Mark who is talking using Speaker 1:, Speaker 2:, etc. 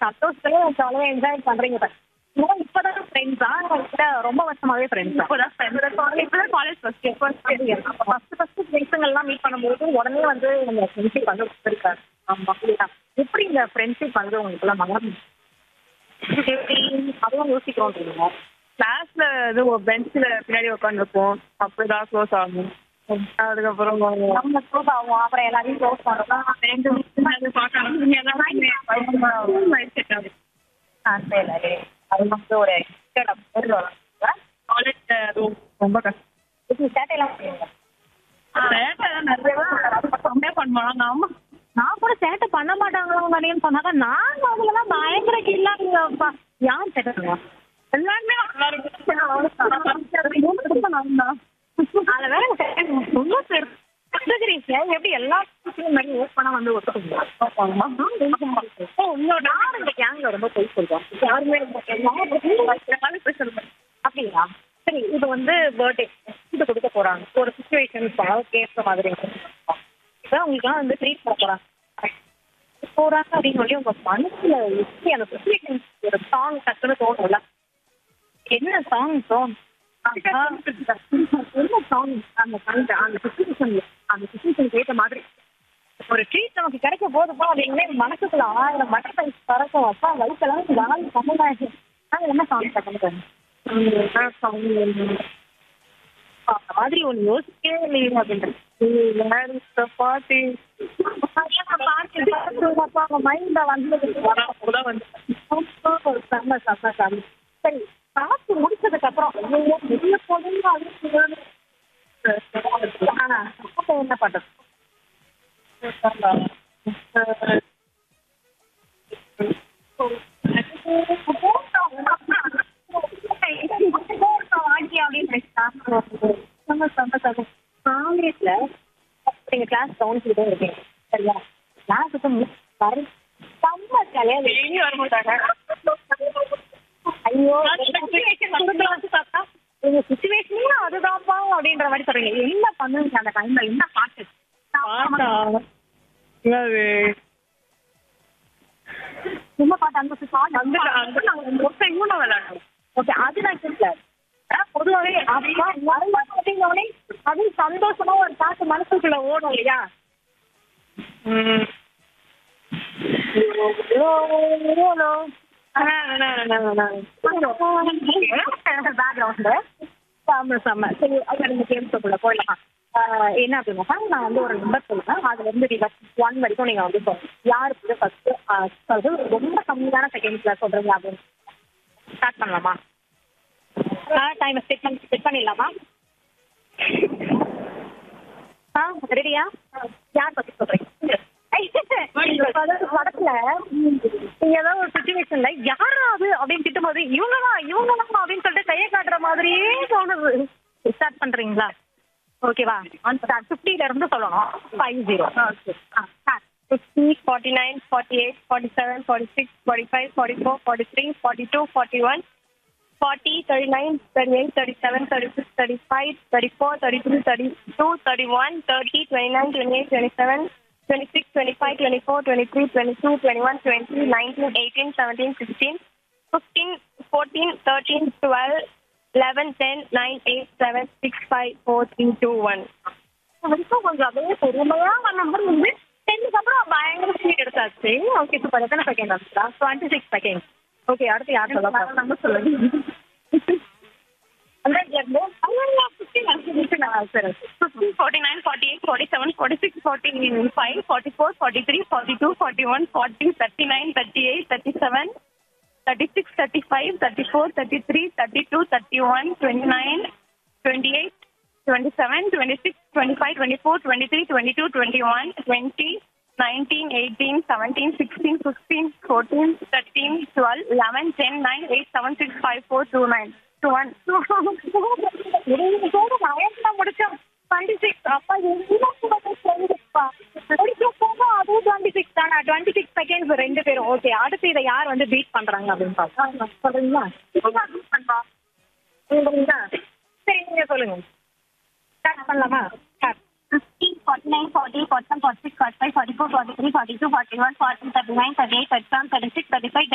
Speaker 1: சந்தோஷத்துல ஜாலியா என்ஜாய் பண்றீங்க இப்ப. இன்னும் இப்பதான் ஃப்ரெண்ட்ஸா இல்ல ரொம்ப வருஷமாவே ஃப்ரெண்ட்ஸா
Speaker 2: இப்போதான் ஃப்ரெண்ட்ஸ் இப்போதான் college first year first year
Speaker 1: அப்ப ஃபர்ஸ்ட் ஃபர்ஸ்ட் ஃப்ரெண்ட்ஸுங்கெல்லாம் மீட் பண்ணும்போது உடனே வந்து இந்த ஃப்ரெண்ட்ஷிப் வந்து இருக்காரு ஆமா இல்லையா எப்படி இந்த ஃப்ரெண்ட்ஷிப் வந்து உங்களுக்கு எல்லாம் மலரும் எப்படி அதுவும் யோசிக்கிறோம்
Speaker 2: கிளாஸ்ல இது பெஞ்சில் பின்னாடி உட்காந்துருப்போம் அப்படிதான் க்ளோஸ் ஆகும் அதுக்கப்புறம்
Speaker 1: நம்ம க்ளோஸ் ஆகும் அப்புறம் எல்லாரையும் க்ளோஸ் பண்ணலாம்
Speaker 2: ரெண்டு
Speaker 1: ஆ சரி அது வந்து ஒரு
Speaker 2: காலேஜ் ரொம்ப கஷ்டம்
Speaker 1: இது சேட்டையெல்லாம் பண்ணுவீங்க
Speaker 2: சேட்டை நிறைய கம்மியாக பண்ணுவாங்க ஆமா
Speaker 1: நான் கூட சேட்டை பண்ண மாட்டாங்களோ அப்படின்னு சொன்னாங்க நாங்க அதுலலாம் பயங்கர கில்லாங்க யார் சேட்டை பண்ணுவா
Speaker 2: எல்லாருமே நல்லா
Speaker 1: அதுல வேற ரொம்ப பெருசுகிறீங்க எப்படி எல்லா விஷயம் மாதிரி ஓப்பனா வந்து ஒத்துக்குங்க உங்களோட யார் இந்த கேங்ல ரொம்ப போய் சொல்லுவோம் யாருமே அப்படியா சரி இது வந்து பர்த்டே இது கொடுக்க போறாங்க ஒரு சுச்சுவேஷன் கேட்குற மாதிரி இப்போ உங்களுக்குலாம் வந்து ட்ரீட் பண்ண போறாங்க போறாங்க அப்படின்னு சொல்லி உங்க மனசுல எப்படி அந்த சுச்சுவேஷன் ஒரு சாங் டக்குன்னு தோணும்ல என்ன சாங் தோணும் என்ன சாங் அந்த அந்த அந்த சுச்சுவேஷன் அந்த சுச்சுவேஷனுக்கு ஏற்ற மாதிரி ஒரு ட்ரீட் நமக்கு கிடைக்க போதுப்பா அப்படின்னே மனசுக்குள்ள ஆயிரம் பட்டர்ஃப்ளை பறக்கும் அப்பா லைஃப்லாம் ஜாலி சமுதாயம் நாங்கள் என்ன சாங் கற்றுக்கிட்டோம் அந்த மாதிரி ஒன்று யோசிக்கவே இல்லையே அப்படின்றது
Speaker 2: பாட்டி
Speaker 1: மைண்ட்ல வந்து செம்ம செம்ம செம்ம சரி சாப்பிட்டு முடிச்சதுக்கு அப்புறம் ஐயோ, வெளிய போகணும்னு அது ஆனா அப்ப என்ன பண்றது காலேஜ்ல நீங்க கிளாஸ் கவனிச்சுக்கிட்டே இருக்கீங்க சரியா கிளாஸுக்கு வர செம்ம ஜாலியா
Speaker 2: டெய்லி வர மாட்டாங்க
Speaker 1: ஐயோ உங்க சுச்சுவேஷனும் அதுதான்ப்பா அப்படின்ற மாதிரி சொல்றீங்க என்ன பண்ணுவீங்க அந்த டைம்ல என்ன பாட்டு
Speaker 2: பாட்டா என்னது
Speaker 1: என்ன பாட்டு அந்த சாங்
Speaker 2: அந்த அந்த நாங்கள் மொத்தம் இவனும் விளையாடுவோம்
Speaker 1: ஓகே அது நான் கேட்கல ஆனா, பொதுவாவே அப்பா வரல அப்படின்னோடனே அது சந்தோஷமா ஒரு பாட்டு மனசுக்குள்ள ஓடும் இல்லையா
Speaker 2: ம்
Speaker 1: பேக்ரவுண்ட்ல செம்ம செம்ம சரி அது நீங்க கேம் சொல்ல போயிடலாம் ஆஹ் என்ன அப்படின்னா நான் வந்து ஒரு நம்பர் சொல்லுவேன் அதுல இருந்து ரிவர்ஸ் ஒன் வரைக்கும் நீங்க வந்து சொல்லணும் யாருக்கு ஃபர்ஸ்ட் அதாவது ரொம்ப கம்மியான செகண்ட்ஸ்ல சொல்றீங்க அப்படின்னு ஸ்டார்ட் பண்ணலாமா டைம் செட் பண்ணி செட் பண்ணிடலாமா ஆ ரெடியா யார் பத்தி சொல்றீங்க அதாவது படத்துல நீங்க ஏதாவது ஒரு சுச்சுவேஷன்ல யாராவது அப்படின்னு திட்டும்போது இவங்கதான் இவங்கதான் அப்படின்னு சொல்லிட்டு கையை காட்டுற மாதிரியே தோணுது ஸ்டார்ட் பண்றீங்களா ஓகேவா ஆன் ஸ்டார்ட் ஃபிஃப்டில இருந்து சொல்லணும் five zero
Speaker 2: fifty forty nine forty eight forty seven forty six forty five forty four forty three forty two forty one forty thirty nine thirty eight thirty seven thirty six thirty five thirty four thirty three thirty two thirty one thirty twenty nine twenty eight twenty seven twenty six twenty five twenty four twenty three twenty two twenty one twenty nineteen eighteen seventeen sixteen fifteen fourteen thirteen twelve eleven ten nine eight seven six five four three two one
Speaker 1: வரைக்கும் கொஞ்சம் அப்படியே பொறுமையா number வந்து டென்னுக்கு அப்புறம் பயங்கர speed எடுத்தாச்சு okay இப்போ எத்தனை செகண்ட் ஆச்சுடா டுவெண்ட்டி சிக்ஸ் செகண்ட் ஓகே அடுத்து யார் சொல்ல நம்பர் சொல்லுங்க சரி
Speaker 2: fifty, forty-nine, forty-eight, forty-seven, forty-six, forty-five, forty-four, forty-three, forty-two, forty-one, forty, thirty-nine, thirty-eight, thirty-seven, thirty-six, thirty-five, thirty-four, thirty-three, thirty-two, thirty-one, twenty-nine, twenty-eight, twenty-seven, twenty-six, twenty-five, twenty-four, twenty-three, twenty-two, twenty-one, twenty, nineteen, eighteen, seventeen, sixteen, fifteen, fourteen, thirteen, twelve, eleven, ten, nine, eight, seven, six, five, four, two, nine, two, one.
Speaker 1: முடிச்சோம் twenty six அப்பா முடிக்கும் போது அதுவும் twenty six தானே twenty six seconds ரெண்டு பேரும் okay அடுத்து இதை யார் வந்து பீட் பண்றாங்க அப்படின்னு பார்த்தா சொல்றீங்களா சொல்றீங்களா சரி நீங்க சொல்லுங்க ஸ்டார்ட் பண்ணலாமா ஸ்டார்ட்
Speaker 3: 50, 49, 40, 41, 46, 45, 44, 43, 42, 41, 40, 39, 38, 37, 36, 35,